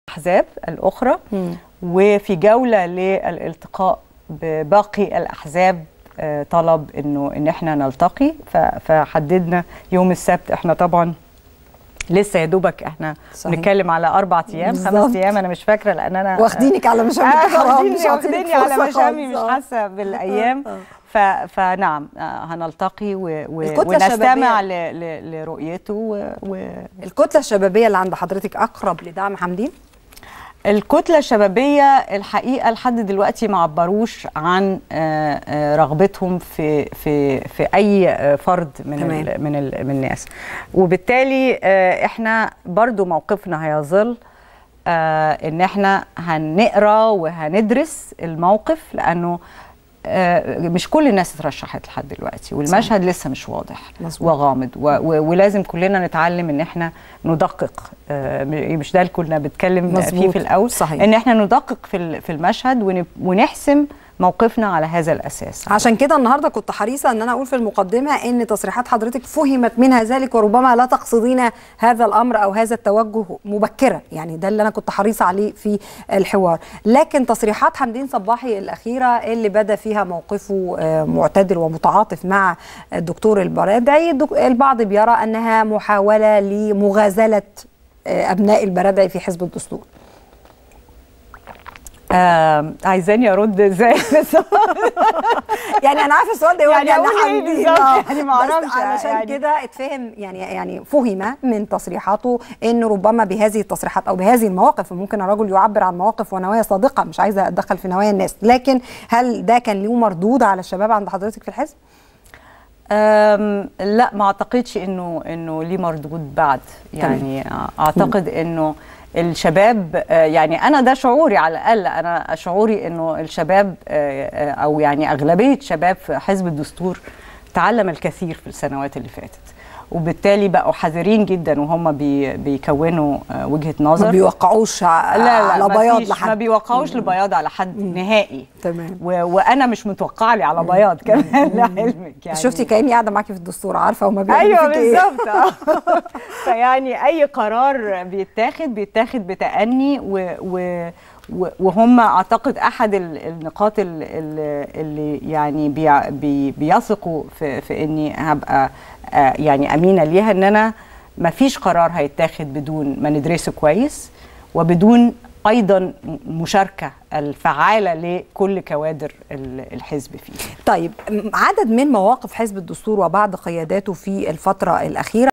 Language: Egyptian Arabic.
الأحزاب الأخرى وفي جولة للالتقاء بباقي الأحزاب آه، طلب انه ان احنا نلتقي ف- فحددنا يوم السبت احنا طبعا لسه يا دوبك احنا صحيح. بنتكلم على اربع ايام بالظبط. خمس ايام انا مش فاكره لان انا واخدينك على مشامي آه، كده، واخديني مش عاطينك واخديني على فرصة مشامي مش خالص. حاسه بالايام آه. ف... فنعم آه، هنلتقي و... و... الكتلة ونستمع الشبابية. ل... ل... لرؤيته و... و... الكتله الشبابيه اللي عند حضرتك اقرب لدعم حمدين الكتلة الشبابية الحقيقة لحد دلوقتي ما عبروش عن آه، آه، رغبتهم في في في أي آه، فرد من تمام. ال من ال من الناس وبالتالي آه، احنا برضو موقفنا هيظل آه، ان احنا هنقرا وهندرس الموقف لانه آه، مش كل الناس اترشحت لحد دلوقتي والمشهد لسه مش واضح مظبوط. وغامض و و ولازم كلنا نتعلم ان احنا ندقق آه، م- مش ده اللي كنا بنتكلم فيه مظبوط. في الاول صحيح. ان احنا ندقق في ال- في المشهد ون- ونحسم موقفنا على هذا الاساس عشان كده النهارده كنت حريصه ان انا اقول في المقدمه ان تصريحات حضرتك فهمت منها ذلك وربما لا تقصدين هذا الامر او هذا التوجه مبكرا يعني ده اللي انا كنت حريصه عليه في الحوار لكن تصريحات حمدين صباحي الاخيره اللي بدا فيها موقفه آه، معتدل ومتعاطف مع الدكتور البرادعي الدك- البعض بيرى انها محاوله لمغازله آه، ابناء البرادعي في حزب الدستور آه عايزاني ارد ازاي يعني انا عارفه السؤال ده هو يعني يعني أقول إيه حمدين، بالظبط؟ آه. يعني ما بس أعرفش علشان يعني. كده اتفهم يعني يعني فهم من تصريحاته ان ربما بهذه التصريحات او بهذه المواقف ممكن الرجل يعبر عن مواقف ونوايا صادقه مش عايزه اتدخل في نوايا الناس لكن هل ده كان له مردود على الشباب عند حضرتك في الحزب؟ أم لا ما اعتقدش انه انه ليه مردود بعد يعني اعتقد انه الشباب آه، يعني انا ده شعوري على الاقل انا شعوري انه الشباب آه، آه، او يعني اغلبيه شباب في حزب الدستور تعلم الكثير في السنوات اللي فاتت وبالتالي بقوا حذرين جدا وهم بي بيكونوا آه، وجهه ما نظر بيوقعوش ع- لا لا على ما بياض فيش- ما لحد بيوقعوش لبياض على حد نهائي تمام و... وانا مش متوقعه لي على بياض كمان لعلمك يعني شفتي كاني قاعده معاكي في الدستور عارفه هما بيعملوا ايوه فيك إيه. بالظبط آه. فيعني اي قرار بيتاخد بيتاخد بتأني و, و و- وهم اعتقد احد ال- النقاط ال- ال- اللي يعني بي بي بيثقوا في, في اني هبقى آه، يعني امينه ليها ان انا ما فيش قرار هيتاخد بدون ما ندرسه كويس وبدون ايضا مشاركه الفعاله لكل كوادر ال- الحزب فيه طيب م- عدد من مواقف حزب الدستور وبعض قياداته في الفتره الاخيره